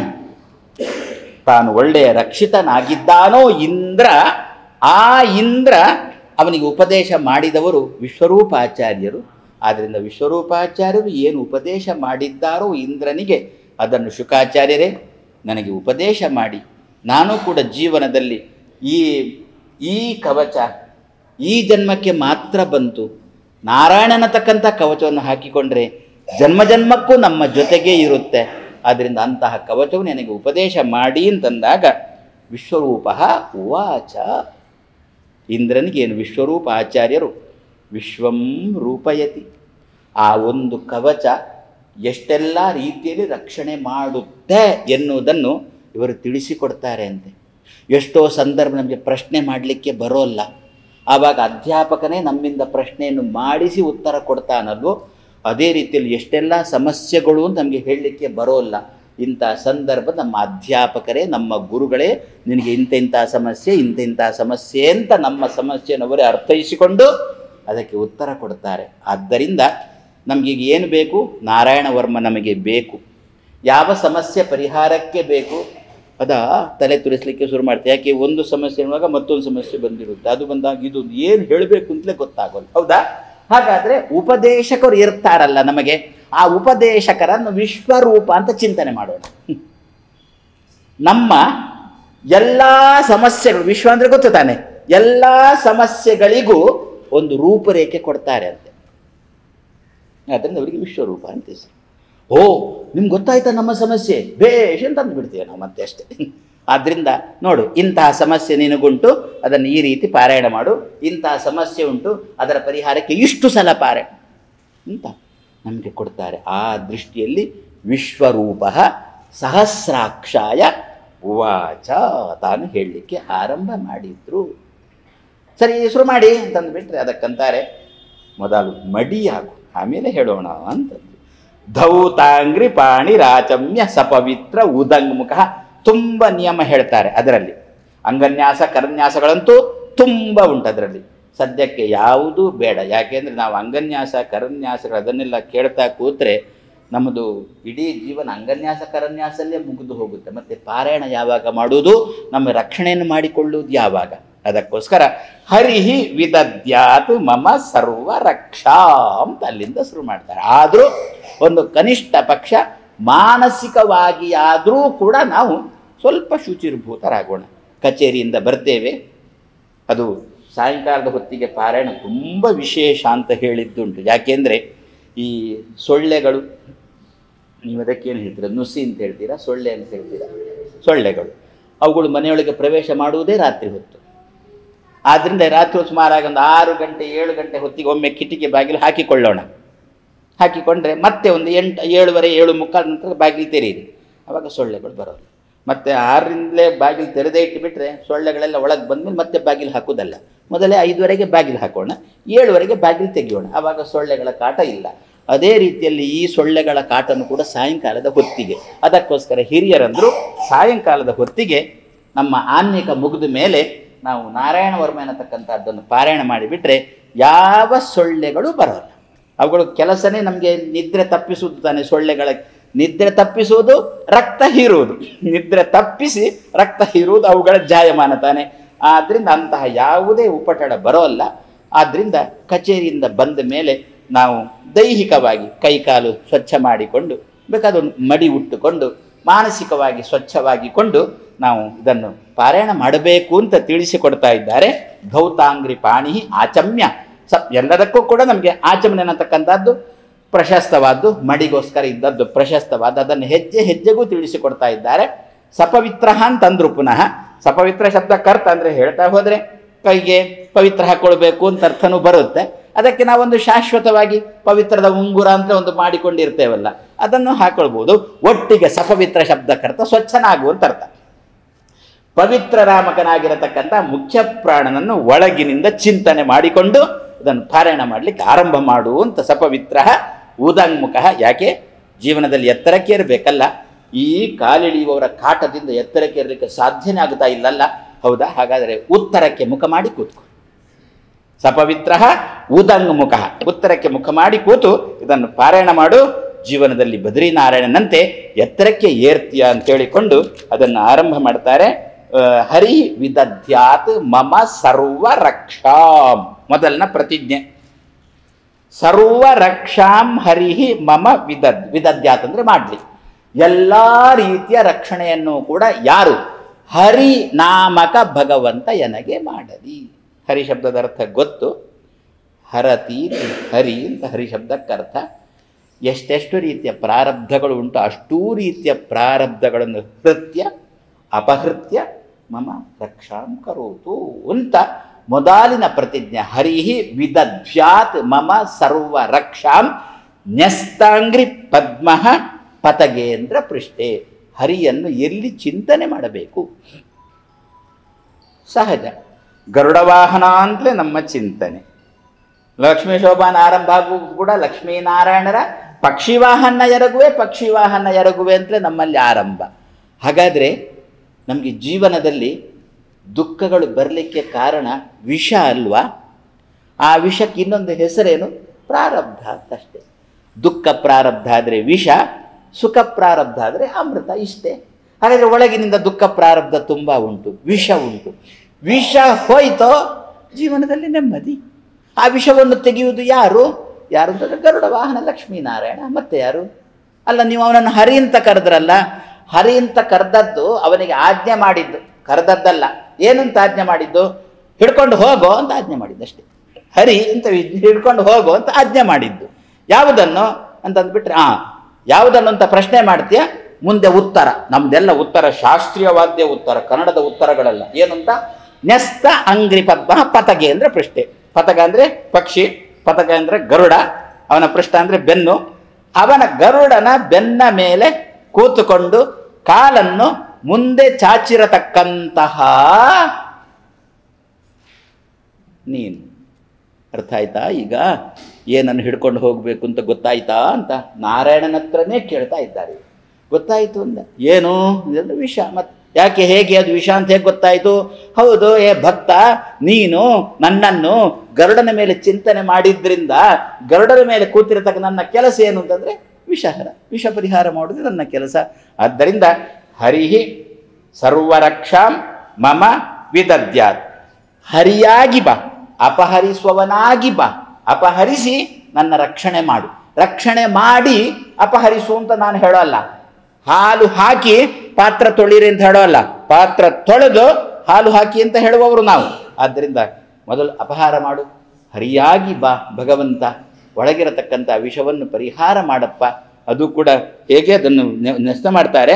ತಾನು ಒಳ್ಳೆಯ ರಕ್ಷಿತನಾಗಿದ್ದಾನೋ ಇಂದ್ರ ಆ ಇಂದ್ರ ಅವನಿಗೆ ಉಪದೇಶ ಮಾಡಿದವರು ವಿಶ್ವರೂಪಾಚಾರ್ಯರು ಆದ್ದರಿಂದ ವಿಶ್ವರೂಪಾಚಾರ್ಯರು ಏನು ಉಪದೇಶ ಮಾಡಿದ್ದಾರೋ ಇಂದ್ರನಿಗೆ ಅದನ್ನು ಶುಕಾಚಾರ್ಯರೇ ನನಗೆ ಉಪದೇಶ ಮಾಡಿ ನಾನು ಕೂಡ ಜೀವನದಲ್ಲಿ ಈ ಈ ಕವಚ ಈ ಜನ್ಮಕ್ಕೆ ಮಾತ್ರ ಬಂತು ನಾರಾಯಣನತಕ್ಕಂಥ ಕವಚವನ್ನು ಹಾಕಿಕೊಂಡ್ರೆ ಜನ್ಮ ಜನ್ಮಕ್ಕೂ ನಮ್ಮ ಜೊತೆಗೇ ಇರುತ್ತೆ ಆದ್ದರಿಂದ ಅಂತಹ ಕವಚವು ನನಗೆ ಉಪದೇಶ ಮಾಡಿ ಅಂತಂದಾಗ ವಿಶ್ವರೂಪ ಉವಾಚ ಇಂದ್ರನಿಗೆ ಏನು ವಿಶ್ವರೂಪ ಆಚಾರ್ಯರು ವಿಶ್ವಂ ರೂಪಯತಿ ಆ ಒಂದು ಕವಚ ಎಷ್ಟೆಲ್ಲ ರೀತಿಯಲ್ಲಿ ರಕ್ಷಣೆ ಮಾಡುತ್ತೆ ಎನ್ನುವುದನ್ನು ಇವರು ತಿಳಿಸಿಕೊಡ್ತಾರೆ ಅಂತೆ ಎಷ್ಟೋ ಸಂದರ್ಭ ನಮಗೆ ಪ್ರಶ್ನೆ ಮಾಡಲಿಕ್ಕೆ ಬರೋಲ್ಲ ಆವಾಗ ಅಧ್ಯಾಪಕನೇ ನಮ್ಮಿಂದ ಪ್ರಶ್ನೆಯನ್ನು ಮಾಡಿಸಿ ಉತ್ತರ ಕೊಡ್ತಾನಲ್ವೋ ಅದೇ ರೀತಿಯಲ್ಲಿ ಎಷ್ಟೆಲ್ಲ ಸಮಸ್ಯೆಗಳು ಅಂತ ನಮಗೆ ಹೇಳಲಿಕ್ಕೆ ಬರೋಲ್ಲ ಇಂಥ ಸಂದರ್ಭ ನಮ್ಮ ಅಧ್ಯಾಪಕರೇ ನಮ್ಮ ಗುರುಗಳೇ ನಿನಗೆ ಇಂಥ ಇಂಥ ಸಮಸ್ಯೆ ಇಂಥ ಇಂಥ ಸಮಸ್ಯೆ ಅಂತ ನಮ್ಮ ಸಮಸ್ಯೆನವರೇ ಅರ್ಥೈಸಿಕೊಂಡು ಅದಕ್ಕೆ ಉತ್ತರ ಕೊಡ್ತಾರೆ ಆದ್ದರಿಂದ ನಮಗೀಗ ಏನು ಬೇಕು ನಾರಾಯಣ ವರ್ಮ ನಮಗೆ ಬೇಕು ಯಾವ ಸಮಸ್ಯೆ ಪರಿಹಾರಕ್ಕೆ ಬೇಕು ಅದ ತಲೆ ತುರಿಸ್ಲಿಕ್ಕೆ ಶುರು ಮಾಡ್ತಾರೆ ಯಾಕೆ ಒಂದು ಸಮಸ್ಯೆ ಅನ್ನುವಾಗ ಮತ್ತೊಂದು ಸಮಸ್ಯೆ ಬಂದಿರುತ್ತೆ ಅದು ಬಂದಾಗ ಇದು ಏನು ಹೇಳಬೇಕು ಅಂತಲೇ ಗೊತ್ತಾಗೋಲ್ಲ ಹೌದಾ ಹಾಗಾದರೆ ಉಪದೇಶಕರು ಇರ್ತಾರಲ್ಲ ನಮಗೆ ಆ ಉಪದೇಶಕರನ್ನು ವಿಶ್ವರೂಪ ಅಂತ ಚಿಂತನೆ ಮಾಡೋಣ ನಮ್ಮ ಎಲ್ಲ ಸಮಸ್ಯೆಗಳು ವಿಶ್ವ ಅಂದರೆ ಗೊತ್ತು ತಾನೆ ಎಲ್ಲ ಸಮಸ್ಯೆಗಳಿಗೂ ಒಂದು ರೂಪರೇಖೆ ಕೊಡ್ತಾರೆ ಅಂತೆ ಆದ್ದರಿಂದ ಅವರಿಗೆ ವಿಶ್ವರೂಪ ಅಂತ ಹೆಸರು ಓ ನಿಮ್ಗೆ ಗೊತ್ತಾಯ್ತಾ ನಮ್ಮ ಸಮಸ್ಯೆ ಬೇಷ್ ಅಂತ ಅಂದ್ಬಿಡ್ತೀವಿ ನಾವು ಮತ್ತೆ ಅಷ್ಟೇ ಆದ್ದರಿಂದ ನೋಡು ಇಂತಹ ಸಮಸ್ಯೆ ನಿನಗುಂಟು ಅದನ್ನು ಈ ರೀತಿ ಪಾರಾಯಣ ಮಾಡು ಇಂತಹ ಸಮಸ್ಯೆ ಉಂಟು ಅದರ ಪರಿಹಾರಕ್ಕೆ ಇಷ್ಟು ಸಲ ಪಾರಾಯಣ ಅಂತ ನಮಗೆ ಕೊಡ್ತಾರೆ ಆ ದೃಷ್ಟಿಯಲ್ಲಿ ವಿಶ್ವರೂಪ ಸಹಸ್ರಾಕ್ಷಾಯ ಉವಾಚ ತಾನು ಹೇಳಲಿಕ್ಕೆ ಆರಂಭ ಮಾಡಿದ್ರು ಸರಿ ಶುರು ಮಾಡಿ ಅಂತಂದು ಬಿಟ್ರೆ ಅದಕ್ಕಂತಾರೆ ಮೊದಲು ಮಡಿಯಾಗು ಆಮೇಲೆ ಹೇಳೋಣ ಅಂತಂದು ಧೌತಾಂಗ್ರಿ ಪಾಣಿ ರಾಚಮ್ಯ ಸಪವಿತ್ರ ಉದಂಗ್ಮುಖ ತುಂಬ ನಿಯಮ ಹೇಳ್ತಾರೆ ಅದರಲ್ಲಿ ಅಂಗನ್ಯಾಸ ಕರನ್ಯಾಸಗಳಂತೂ ತುಂಬ ಉಂಟು ಅದರಲ್ಲಿ ಸದ್ಯಕ್ಕೆ ಯಾವುದೂ ಬೇಡ ಯಾಕೆಂದರೆ ನಾವು ಅಂಗನ್ಯಾಸ ಕರನ್ಯಾಸಗಳು ಅದನ್ನೆಲ್ಲ ಕೇಳ್ತಾ ಕೂತ್ರೆ ನಮ್ಮದು ಇಡೀ ಜೀವನ ಅಂಗನ್ಯಾಸ ಕರನ್ಯಾಸಲ್ಲೇ ಮುಗಿದು ಹೋಗುತ್ತೆ ಮತ್ತು ಪಾರಾಯಣ ಯಾವಾಗ ಮಾಡುವುದು ನಮ್ಮ ರಕ್ಷಣೆಯನ್ನು ಮಾಡಿಕೊಳ್ಳುವುದು ಯಾವಾಗ ಅದಕ್ಕೋಸ್ಕರ ಹರಿಹಿ ವಿದದ್ಯಾತ್ ಮಮ ಸರ್ವ ರಕ್ಷಾ ಅಂತ ಅಲ್ಲಿಂದ ಶುರು ಮಾಡ್ತಾರೆ ಆದರೂ ಒಂದು ಕನಿಷ್ಠ ಪಕ್ಷ ಮಾನಸಿಕವಾಗಿ ಆದರೂ ಕೂಡ ನಾವು ಸ್ವಲ್ಪ ಶುಚಿರ್ಭೂತರಾಗೋಣ ಕಚೇರಿಯಿಂದ ಬರ್ತೇವೆ ಅದು ಸಾಯಂಕಾಲದ ಹೊತ್ತಿಗೆ ಪಾರಾಯಣ ತುಂಬ ವಿಶೇಷ ಅಂತ ಹೇಳಿದ್ದುಂಟು ಯಾಕೆಂದರೆ ಈ ಸೊಳ್ಳೆಗಳು ನೀವು ಅದಕ್ಕೇನು ಹೇಳ್ತೀರಾ ನುಸಿ ಅಂತ ಹೇಳ್ತೀರಾ ಸೊಳ್ಳೆ ಅಂತ ಹೇಳ್ತೀರಾ ಸೊಳ್ಳೆಗಳು ಅವುಗಳು ಮನೆಯೊಳಗೆ ಪ್ರವೇಶ ಮಾಡುವುದೇ ರಾತ್ರಿ ಹೊತ್ತು ಆದ್ದರಿಂದ ರಾತ್ರಿ ಹೊತ್ತು ಸುಮಾರಾಗಿ ಒಂದು ಆರು ಗಂಟೆ ಏಳು ಗಂಟೆ ಹೊತ್ತಿಗೆ ಒಮ್ಮೆ ಕಿಟಿಕಿ ಬಾಗಿಲು ಹಾಕಿಕೊಳ್ಳೋಣ ಹಾಕಿಕೊಂಡ್ರೆ ಮತ್ತೆ ಒಂದು ಎಂಟು ಏಳುವರೆ ಏಳು ಮುಕ್ಕಾಲು ನಂತರ ಬಾಗಿಲು ತೆರೆಯಿರಿ ಆವಾಗ ಸೊಳ್ಳೆಗಳು ಬರೋಲ್ಲ ಮತ್ತೆ ಆರರಿಂದಲೇ ಬಾಗಿಲು ತೆರೆದೇ ಇಟ್ಟುಬಿಟ್ರೆ ಸೊಳ್ಳೆಗಳೆಲ್ಲ ಒಳಗೆ ಬಂದಮೇಲೆ ಮತ್ತೆ ಬಾಗಿಲು ಹಾಕೋದಲ್ಲ ಮೊದಲೇ ಐದುವರೆಗೆ ಬಾಗಿಲು ಹಾಕೋಣ ಏಳುವರೆಗೆ ಬಾಗಿಲು ತೆಗೆಯೋಣ ಆವಾಗ ಸೊಳ್ಳೆಗಳ ಕಾಟ ಇಲ್ಲ ಅದೇ ರೀತಿಯಲ್ಲಿ ಈ ಸೊಳ್ಳೆಗಳ ಕಾಟನು ಕೂಡ ಸಾಯಂಕಾಲದ ಹೊತ್ತಿಗೆ ಅದಕ್ಕೋಸ್ಕರ ಹಿರಿಯರಂದರು ಸಾಯಂಕಾಲದ ಹೊತ್ತಿಗೆ ನಮ್ಮ ಆನ್ಮಿಕ ಮುಗಿದ ಮೇಲೆ ನಾವು ನಾರಾಯಣ ವರ್ಮ ಅನ್ನತಕ್ಕಂಥದ್ದನ್ನು ಪಾರಾಯಣ ಮಾಡಿಬಿಟ್ರೆ ಯಾವ ಸೊಳ್ಳೆಗಳು ಬರೋಲ್ಲ ಅವುಗಳು ಕೆಲಸನೇ ನಮಗೆ ನಿದ್ರೆ ತಪ್ಪಿಸುವುದು ತಾನೆ ಸೊಳ್ಳೆಗಳ ನಿದ್ರೆ ತಪ್ಪಿಸುವುದು ರಕ್ತ ಹೀರುವುದು ನಿದ್ರೆ ತಪ್ಪಿಸಿ ರಕ್ತ ಹೀರುವುದು ಅವುಗಳ ಜಾಯಮಾನ ತಾನೆ ಆದ್ದರಿಂದ ಅಂತಹ ಯಾವುದೇ ಉಪಟಳ ಬರೋಲ್ಲ ಆದ್ದರಿಂದ ಕಚೇರಿಯಿಂದ ಬಂದ ಮೇಲೆ ನಾವು ದೈಹಿಕವಾಗಿ ಕೈಕಾಲು ಸ್ವಚ್ಛ ಮಾಡಿಕೊಂಡು ಬೇಕಾದ ಒಂದು ಮಡಿ ಉಟ್ಟುಕೊಂಡು ಮಾನಸಿಕವಾಗಿ ಸ್ವಚ್ಛವಾಗಿಕೊಂಡು ನಾವು ಇದನ್ನು ಪಾರಾಯಣ ಮಾಡಬೇಕು ಅಂತ ತಿಳಿಸಿಕೊಡ್ತಾ ಇದ್ದಾರೆ ಧೌತಾಂಗ್ರಿ ಪಾಣಿ ಆಚಮ್ಯ ಸ ಎಲ್ಲದಕ್ಕೂ ಕೂಡ ನಮಗೆ ಆಚಮನೆ ಅನ್ನತಕ್ಕಂಥದ್ದು ಪ್ರಶಸ್ತವಾದ್ದು ಮಡಿಗೋಸ್ಕರ ಇದ್ದದ್ದು ಪ್ರಶಸ್ತವಾದ ಅದನ್ನು ಹೆಜ್ಜೆ ಹೆಜ್ಜೆಗೂ ತಿಳಿಸಿಕೊಡ್ತಾ ಇದ್ದಾರೆ ಸಪವಿತ್ರ ಅಂತಂದ್ರು ಪುನಃ ಸಪವಿತ್ರ ಶಬ್ದ ಕರ್ತ ಅಂದರೆ ಹೇಳ್ತಾ ಹೋದರೆ ಕೈಗೆ ಪವಿತ್ರ ಹಾಕ್ಕೊಳ್ಬೇಕು ಅಂತ ಅರ್ಥನೂ ಬರುತ್ತೆ ಅದಕ್ಕೆ ನಾವೊಂದು ಶಾಶ್ವತವಾಗಿ ಪವಿತ್ರದ ಉಂಗುರ ಅಂತ ಒಂದು ಮಾಡಿಕೊಂಡಿರ್ತೇವಲ್ಲ ಅದನ್ನು ಹಾಕೊಳ್ಬೋದು ಒಟ್ಟಿಗೆ ಸಪವಿತ್ರ ಶಬ್ದಕ್ಕರ್ಥ ಸ್ವಚ್ಛನಾಗು ಅಂತ ಅರ್ಥ ಪವಿತ್ರರಾಮಕನಾಗಿರತಕ್ಕಂಥ ಮುಖ್ಯ ಪ್ರಾಣನನ್ನು ಒಳಗಿನಿಂದ ಚಿಂತನೆ ಮಾಡಿಕೊಂಡು ಇದನ್ನು ಪಾರಾಯಣ ಮಾಡಲಿಕ್ಕೆ ಆರಂಭ ಮಾಡು ಅಂತ ಸಪವಿತ್ರ ಉದಂಗ್ಮುಖ ಯಾಕೆ ಜೀವನದಲ್ಲಿ ಎತ್ತರಕ್ಕೆ ಇರಬೇಕಲ್ಲ ಈ ಕಾಲಿಳಿಯುವವರ ಕಾಟದಿಂದ ಎತ್ತರಕ್ಕೆ ಇರಲಿಕ್ಕೆ ಸಾಧ್ಯನೇ ಆಗ್ತಾ ಇಲ್ಲಲ್ಲ ಹೌದಾ ಹಾಗಾದರೆ ಉತ್ತರಕ್ಕೆ ಮುಖ ಮಾಡಿ ಕೂತ್ಕೊ ಸಪವಿತ್ರ ಉದಂಗ್ಮುಖ ಉತ್ತರಕ್ಕೆ ಮುಖ ಮಾಡಿ ಕೂತು ಇದನ್ನು ಪಾರಾಯಣ ಮಾಡು ಜೀವನದಲ್ಲಿ ಬದ್ರಿನಾರಾಯಣನಂತೆ ಎತ್ತರಕ್ಕೆ ಏರ್ತೀಯ ಅಂತ ಹೇಳಿಕೊಂಡು ಅದನ್ನು ಆರಂಭ ಮಾಡ್ತಾರೆ ಆ, ಹರಿ ವಿದಧ್ಯಾತ್ ಮಮ ಸರ್ವ ರಕ್ಷಾಂ ಮೊದಲನ ಪ್ರತಿಜ್ಞೆ ಸರ್ವ ರಕ್ಷಾಂ ಹರಿಹಿ ಮಮ ವಿದದ್ ವಿದದ್ಯಾತ್ ಅಂದರೆ ಮಾಡಲಿ ಎಲ್ಲ ರೀತಿಯ ರಕ್ಷಣೆಯನ್ನು ಕೂಡ ಯಾರು ಹರಿ ನಾಮಕ ಭಗವಂತ ಎನಗೆ ಮಾಡಲಿ ಹರಿ ಶಬ್ದದ ಅರ್ಥ ಗೊತ್ತು ಹರತಿ ಹರಿ ಅಂತ ಹರಿ ಶಬ್ದಕ್ಕೆ ಅರ್ಥ ಎಷ್ಟೆಷ್ಟು ರೀತಿಯ ಪ್ರಾರಬ್ಧಗಳು ಉಂಟು ಅಷ್ಟೂ ರೀತಿಯ ಪ್ರಾರಬ್ಧಗಳನ್ನು ಹೃತ್ಯ ಅಪಹೃತ್ಯ ಮಮ ರಕ್ಷಾಂ ಕರೋತು ಅಂತ ಮೊದಲಿನ ಪ್ರತಿಜ್ಞೆ ಹರಿಹಿ ವಿದಧ್ಯಾತ್ ಮಮ ಸರ್ವ ರಕ್ಷಾಂ ನ್ಯಸ್ತಾಂಗ್ರಿ ಪದ್ಮ ಪತಗೇಂದ್ರ ಪೃಷ್ಠೆ ಹರಿಯನ್ನು ಎಲ್ಲಿ ಚಿಂತನೆ ಮಾಡಬೇಕು ಸಹಜ ಗರುಡ ವಾಹನ ಅಂತಲೇ ನಮ್ಮ ಚಿಂತನೆ ಲಕ್ಷ್ಮೀ ಶೋಭಾನ ಆರಂಭ ಆಗುವುದು ಕೂಡ ಲಕ್ಷ್ಮೀನಾರಾಯಣರ ಪಕ್ಷಿ ವಾಹನ ಎರಗುವೆ ಪಕ್ಷಿ ವಾಹನ ಎರಗುವೆ ಅಂತಲೇ ನಮ್ಮಲ್ಲಿ ಆರಂಭ ಹಾಗಾದರೆ ನಮಗೆ ಜೀವನದಲ್ಲಿ ದುಃಖಗಳು ಬರಲಿಕ್ಕೆ ಕಾರಣ ವಿಷ ಅಲ್ವಾ ಆ ವಿಷಕ್ಕೆ ಇನ್ನೊಂದು ಹೆಸರೇನು ಪ್ರಾರಬ್ಧ ಅಂತಷ್ಟೇ ದುಃಖ ಪ್ರಾರಬ್ಧ ಆದರೆ ವಿಷ ಸುಖ ಪ್ರಾರಬ್ಧ ಆದರೆ ಅಮೃತ ಇಷ್ಟೇ ಹಾಗಾದರೆ ಒಳಗಿನಿಂದ ದುಃಖ ಪ್ರಾರಬ್ಧ ತುಂಬ ಉಂಟು ವಿಷ ಉಂಟು ವಿಷ ಹೋಯ್ತೋ ಜೀವನದಲ್ಲಿ ನೆಮ್ಮದಿ ಆ ವಿಷವನ್ನು ತೆಗೆಯುವುದು ಯಾರು ಯಾರು ಅಂತಂದ್ರೆ ಗರುಡ ವಾಹನ ಲಕ್ಷ್ಮೀನಾರಾಯಣ ಮತ್ತೆ ಯಾರು ಅಲ್ಲ ನೀವು ಅವನನ್ನು ಹರಿ ಅಂತ ಕರೆದ್ರಲ್ಲ ಹರಿ ಅಂತ ಕರೆದದ್ದು ಅವನಿಗೆ ಆಜ್ಞೆ ಮಾಡಿದ್ದು ಕರೆದದ್ದಲ್ಲ ಏನಂತ ಆಜ್ಞೆ ಮಾಡಿದ್ದು ಹಿಡ್ಕೊಂಡು ಹೋಗೋ ಅಂತ ಆಜ್ಞೆ ಮಾಡಿದ್ದು ಅಷ್ಟೇ ಹರಿ ಅಂತ ಹಿಡ್ಕೊಂಡು ಹೋಗೋ ಅಂತ ಆಜ್ಞೆ ಮಾಡಿದ್ದು ಯಾವುದನ್ನು ಅಂತಂದ್ಬಿಟ್ರೆ ಆ ಯಾವುದನ್ನು ಅಂತ ಪ್ರಶ್ನೆ ಮಾಡ್ತೀಯ ಮುಂದೆ ಉತ್ತರ ನಮ್ದೆಲ್ಲ ಉತ್ತರ ಶಾಸ್ತ್ರೀಯವಾದ್ಯ ಉತ್ತರ ಕನ್ನಡದ ಉತ್ತರಗಳೆಲ್ಲ ಏನಂತ ನ್ಯಸ್ತ ಅಂಗ್ರಿ ಪದ್ಮ ಪತಗೆ ಅಂದ್ರೆ ಪೃಷ್ಠೆ ಪತಗ ಅಂದ್ರೆ ಪಕ್ಷಿ ಪತಗ ಅಂದ್ರೆ ಗರುಡ ಅವನ ಪೃಷ್ಠ ಅಂದ್ರೆ ಬೆನ್ನು ಅವನ ಗರುಡನ ಬೆನ್ನ ಮೇಲೆ ಕೂತುಕೊಂಡು ಕಾಲನ್ನು ಮುಂದೆ ಚಾಚಿರತಕ್ಕಂತಹ ನೀನು ಅರ್ಥ ಆಯ್ತಾ ಈಗ ಏನನ್ನು ಹಿಡ್ಕೊಂಡು ಹೋಗಬೇಕು ಅಂತ ಗೊತ್ತಾಯ್ತಾ ಅಂತ ನಾರಾಯಣನ ಹತ್ರನೇ ಕೇಳ್ತಾ ಇದ್ದಾರೆ ಗೊತ್ತಾಯಿತು ಅಂದ ಏನು ಇದೊಂದು ವಿಷ ಮತ್ತು ಯಾಕೆ ಹೇಗೆ ಅದು ವಿಷ ಅಂತ ಹೇಗೆ ಗೊತ್ತಾಯಿತು ಹೌದು ಏ ಭಕ್ತ ನೀನು ನನ್ನನ್ನು ಗರುಡನ ಮೇಲೆ ಚಿಂತನೆ ಮಾಡಿದ್ರಿಂದ ಗರುಡನ ಮೇಲೆ ಕೂತಿರತಕ್ಕ ನನ್ನ ಕೆಲಸ ಏನು ಅಂತಂದರೆ ವಿಷಹರ ವಿಷ ಪರಿಹಾರ ಮಾಡೋದು ನನ್ನ ಕೆಲಸ ಆದ್ದರಿಂದ ಹರಿಹಿ ಸರ್ವರಕ್ಷಾಂ ಮಮ ವಿದದ್ಯಾತ್ ಹರಿಯಾಗಿ ಬಾ ಅಪಹರಿಸುವವನಾಗಿ ಬಾ ಅಪಹರಿಸಿ ನನ್ನ ರಕ್ಷಣೆ ಮಾಡು ರಕ್ಷಣೆ ಮಾಡಿ ಅಪಹರಿಸು ಅಂತ ನಾನು ಹೇಳೋಲ್ಲ ಹಾಲು ಹಾಕಿ ಪಾತ್ರ ತೊಳಿರಿ ಅಂತ ಹೇಳೋಲ್ಲ ಪಾತ್ರ ತೊಳೆದು ಹಾಲು ಹಾಕಿ ಅಂತ ಹೇಳುವವರು ನಾವು ಆದ್ದರಿಂದ ಮೊದಲು ಅಪಹಾರ ಮಾಡು ಹರಿಯಾಗಿ ಬಾ ಭಗವಂತ ಒಳಗಿರತಕ್ಕಂಥ ವಿಷವನ್ನು ಪರಿಹಾರ ಮಾಡಪ್ಪ ಅದು ಕೂಡ ಹೇಗೆ ಅದನ್ನು ನೆ- ನ್ಯಸ್ತ ಮಾಡ್ತಾರೆ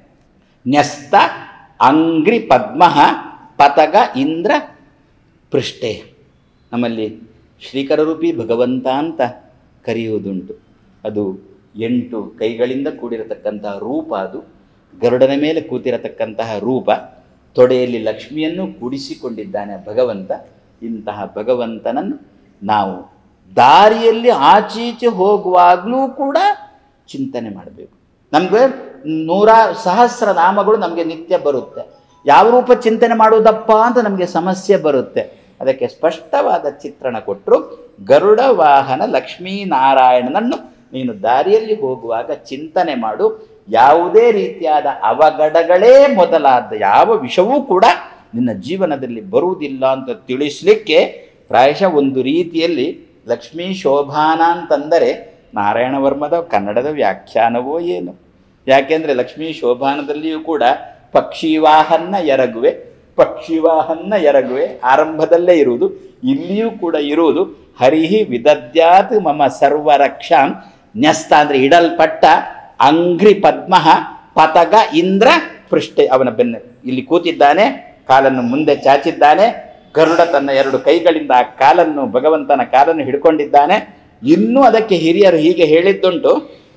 ನ್ಯಸ್ತ ಅಂಗ್ರಿ ಪದ್ಮ ಪತಗ ಇಂದ್ರ ಪೃಷ್ಠೆ ನಮ್ಮಲ್ಲಿ ಶ್ರೀಕರರೂಪಿ ಭಗವಂತ ಅಂತ ಕರೆಯುವುದುಂಟು ಅದು ಎಂಟು ಕೈಗಳಿಂದ ಕೂಡಿರತಕ್ಕಂತಹ ರೂಪ ಅದು ಗರುಡನ ಮೇಲೆ ಕೂತಿರತಕ್ಕಂತಹ ರೂಪ ತೊಡೆಯಲ್ಲಿ ಲಕ್ಷ್ಮಿಯನ್ನು ಕೂಡಿಸಿಕೊಂಡಿದ್ದಾನೆ ಭಗವಂತ ಇಂತಹ ಭಗವಂತನನ್ನು ನಾವು ದಾರಿಯಲ್ಲಿ ಆಚೀಚೆ ಹೋಗುವಾಗಲೂ ಕೂಡ ಚಿಂತನೆ ಮಾಡಬೇಕು ನಮಗೆ ನೂರ ಸಹಸ್ರ ನಾಮಗಳು ನಮಗೆ ನಿತ್ಯ ಬರುತ್ತೆ ಯಾವ ರೂಪ ಚಿಂತನೆ ಮಾಡುವುದಪ್ಪ ಅಂತ ನಮಗೆ ಸಮಸ್ಯೆ ಬರುತ್ತೆ ಅದಕ್ಕೆ ಸ್ಪಷ್ಟವಾದ ಚಿತ್ರಣ ಕೊಟ್ಟರು ಗರುಡ ವಾಹನ ಲಕ್ಷ್ಮೀನಾರಾಯಣನನ್ನು ನೀನು ದಾರಿಯಲ್ಲಿ ಹೋಗುವಾಗ ಚಿಂತನೆ ಮಾಡು ಯಾವುದೇ ರೀತಿಯಾದ ಅವಘಡಗಳೇ ಮೊದಲಾದ ಯಾವ ವಿಷವೂ ಕೂಡ ನಿನ್ನ ಜೀವನದಲ್ಲಿ ಬರುವುದಿಲ್ಲ ಅಂತ ತಿಳಿಸ್ಲಿಕ್ಕೆ ಪ್ರಾಯಶಃ ಒಂದು ರೀತಿಯಲ್ಲಿ ಲಕ್ಷ್ಮೀ ಶೋಭಾನ ಅಂತಂದರೆ ನಾರಾಯಣ ವರ್ಮದ ಕನ್ನಡದ ವ್ಯಾಖ್ಯಾನವೋ ಏನು ಯಾಕೆಂದರೆ ಲಕ್ಷ್ಮೀ ಶೋಭಾನದಲ್ಲಿಯೂ ಕೂಡ ಪಕ್ಷಿವಾಹನ್ನ ಎರಗುವೆ ಪಕ್ಷಿವಾಹನ್ನ ಎರಗುವೆ ಆರಂಭದಲ್ಲೇ ಇರುವುದು ಇಲ್ಲಿಯೂ ಕೂಡ ಇರುವುದು ಹರಿಹಿ ವಿದದ್ಯಾತ್ ಮಮ ಸರ್ವರಕ್ಷಾಂ ನ್ಯಸ್ತ ಅಂದರೆ ಇಡಲ್ಪಟ್ಟ ಅಂಗ್ರಿ ಪದ್ಮ ಪತಗ ಇಂದ್ರ ಪೃಷ್ಠೆ ಅವನ ಬೆನ್ನ ಇಲ್ಲಿ ಕೂತಿದ್ದಾನೆ ಕಾಲನ್ನು ಮುಂದೆ ಚಾಚಿದ್ದಾನೆ ಗರುಡ ತನ್ನ ಎರಡು ಕೈಗಳಿಂದ ಆ ಕಾಲನ್ನು ಭಗವಂತನ ಕಾಲನ್ನು ಹಿಡ್ಕೊಂಡಿದ್ದಾನೆ ಇನ್ನೂ ಅದಕ್ಕೆ ಹಿರಿಯರು ಹೀಗೆ ಹೇಳಿದ್ದುಂಟು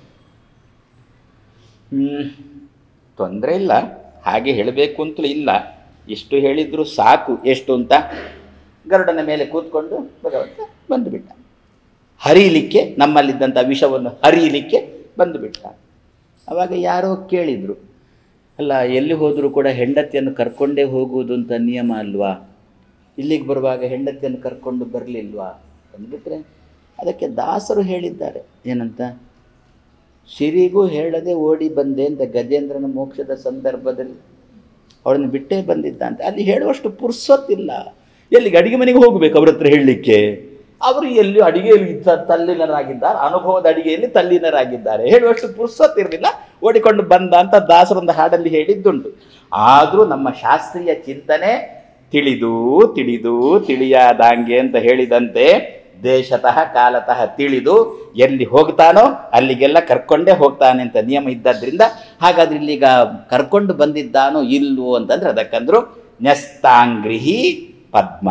ತೊಂದರೆ ಇಲ್ಲ ಹಾಗೆ ಹೇಳಬೇಕು ಅಂತಲೂ ಇಲ್ಲ ಎಷ್ಟು ಹೇಳಿದ್ರು ಸಾಕು ಎಷ್ಟು ಅಂತ ಗರುಡನ ಮೇಲೆ ಕೂತ್ಕೊಂಡು ಭಗವಂತ ಬಂದುಬಿಟ್ಟ ಹರಿಯಲಿಕ್ಕೆ ನಮ್ಮಲ್ಲಿದ್ದಂಥ ವಿಷವನ್ನು ಹರಿಯಲಿಕ್ಕೆ ಬಂದುಬಿಟ್ಟ ಆವಾಗ ಯಾರೋ ಕೇಳಿದರು ಅಲ್ಲ ಎಲ್ಲಿ ಹೋದರೂ ಕೂಡ ಹೆಂಡತಿಯನ್ನು ಕರ್ಕೊಂಡೇ ಹೋಗುವುದು ಅಂತ ನಿಯಮ ಅಲ್ವಾ ಇಲ್ಲಿಗೆ ಬರುವಾಗ ಹೆಂಡತಿಯನ್ನು ಕರ್ಕೊಂಡು ಬರಲಿಲ್ವಾ ಅಂದ್ಬಿಟ್ರೆ ಅದಕ್ಕೆ ದಾಸರು ಹೇಳಿದ್ದಾರೆ ಏನಂತ ಸಿರಿಗೂ ಹೇಳದೆ ಓಡಿ ಬಂದೆ ಅಂತ ಗಜೇಂದ್ರನ ಮೋಕ್ಷದ ಸಂದರ್ಭದಲ್ಲಿ ಅವಳನ್ನು ಬಿಟ್ಟೇ ಬಂದಿದ್ದ ಅಂತ ಅಲ್ಲಿ ಹೇಳುವಷ್ಟು ಪುರ್ಸೊತ್ತಿಲ್ಲ ಎಲ್ಲಿಗೆ ಅಡಿಗೆ ಮನೆಗೆ ಹೋಗಬೇಕು ಅವ್ರ ಹತ್ರ ಹೇಳಲಿಕ್ಕೆ ಅವರು ಎಲ್ಲಿ ಅಡಿಗೆಯಲ್ಲಿ ತ- ತಲ್ಲೀನರಾಗಿದ್ದಾರೆ ಅನುಭವದ ಅಡಿಗೆಯಲ್ಲಿ ತಲ್ಲೀನರಾಗಿದ್ದಾರೆ ಹೇಳುವಷ್ಟು ಪುರ್ಸೊತ್ತಿರಲಿಲ್ಲ ಓಡಿಕೊಂಡು ಬಂದ ಅಂತ ದಾಸರೊಂದು ಹಾಡಲ್ಲಿ ಹೇಳಿದ್ದುಂಟು ಆದರೂ ನಮ್ಮ ಶಾಸ್ತ್ರೀಯ ಚಿಂತನೆ ತಿಳಿದು ತಿಳಿದು ತಿಳಿಯಾದಾಂಗೆ ಅಂತ ಹೇಳಿದಂತೆ ದೇಶತಃ ಕಾಲತಃ ತಿಳಿದು ಎಲ್ಲಿ ಹೋಗ್ತಾನೋ ಅಲ್ಲಿಗೆಲ್ಲ ಕರ್ಕೊಂಡೇ ಹೋಗ್ತಾನೆ ಅಂತ ನಿಯಮ ಇದ್ದದ್ರಿಂದ ಹಾಗಾದ್ರೆ ಇಲ್ಲಿಗ ಕರ್ಕೊಂಡು ಬಂದಿದ್ದಾನೋ ಇಲ್ವೋ ಅಂತಂದ್ರೆ ಅದಕ್ಕಂದ್ರು ನ್ಯಸ್ತಾಂಗ್ರಿಹಿ ಪದ್ಮ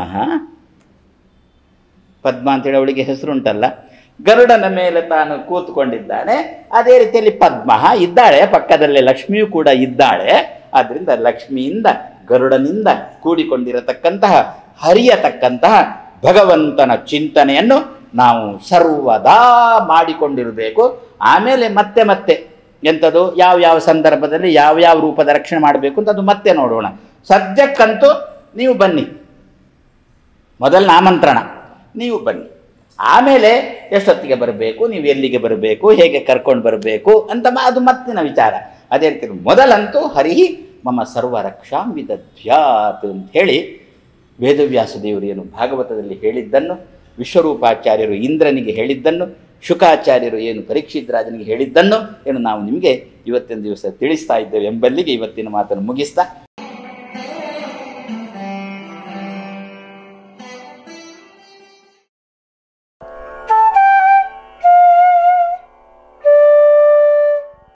ಪದ್ಮ ಅಂತೇಳಿ ಅವಳಿಗೆ ಹೆಸರುಂಟಲ್ಲ ಗರುಡನ ಮೇಲೆ ತಾನು ಕೂತ್ಕೊಂಡಿದ್ದಾನೆ ಅದೇ ರೀತಿಯಲ್ಲಿ ಪದ್ಮ ಇದ್ದಾಳೆ ಪಕ್ಕದಲ್ಲೇ ಲಕ್ಷ್ಮಿಯೂ ಕೂಡ ಇದ್ದಾಳೆ ಆದ್ರಿಂದ ಲಕ್ಷ್ಮಿಯಿಂದ ಗರುಡನಿಂದ ಕೂಡಿಕೊಂಡಿರತಕ್ಕಂತಹ ಹರಿಯತಕ್ಕಂತಹ ಭಗವಂತನ ಚಿಂತನೆಯನ್ನು ನಾವು ಸರ್ವದಾ ಮಾಡಿಕೊಂಡಿರಬೇಕು ಆಮೇಲೆ ಮತ್ತೆ ಮತ್ತೆ ಎಂಥದ್ದು ಯಾವ ಯಾವ ಸಂದರ್ಭದಲ್ಲಿ ಯಾವ ಯಾವ ರೂಪದ ರಕ್ಷಣೆ ಮಾಡಬೇಕು ಅಂತ ಅದು ಮತ್ತೆ ನೋಡೋಣ ಸದ್ಯಕ್ಕಂತೂ ನೀವು ಬನ್ನಿ ಮೊದಲ ಆಮಂತ್ರಣ ನೀವು ಬನ್ನಿ ಆಮೇಲೆ ಎಷ್ಟೊತ್ತಿಗೆ ಬರಬೇಕು ನೀವು ಎಲ್ಲಿಗೆ ಬರಬೇಕು ಹೇಗೆ ಕರ್ಕೊಂಡು ಬರಬೇಕು ಅಂತ ಮ- ಅದು ಮತ್ತಿನ ವಿಚಾರ ಅದೇ ರೀತಿ ಮೊದಲಂತೂ ಹರಿಹಿ ಮಮ ಸರ್ವ ರಕ್ಷಾಂ ವಿದಧ್ಯಾತ್ ಅಂತ ಹೇಳಿ ವೇದವ್ಯಾಸ ದೇವರು ಏನು ಭಾಗವತದಲ್ಲಿ ಹೇಳಿದ್ದನ್ನು ವಿಶ್ವರೂಪಾಚಾರ್ಯರು ಇಂದ್ರನಿಗೆ ಹೇಳಿದ್ದನ್ನು ಶುಕಾಚಾರ್ಯರು ಏನು ಪರೀಕ್ಷಿತ್ ರಾಜನಿಗೆ ಹೇಳಿದ್ದನ್ನು ಏನು ನಾವು ನಿಮಗೆ ಇವತ್ತಿನ ದಿವಸ ತಿಳಿಸ್ತಾ ಇದ್ದೇವೆ ಎಂಬಲ್ಲಿಗೆ ಇವತ್ತಿನ ಮಾತನ್ನು ಮುಗಿಸ್ತಾ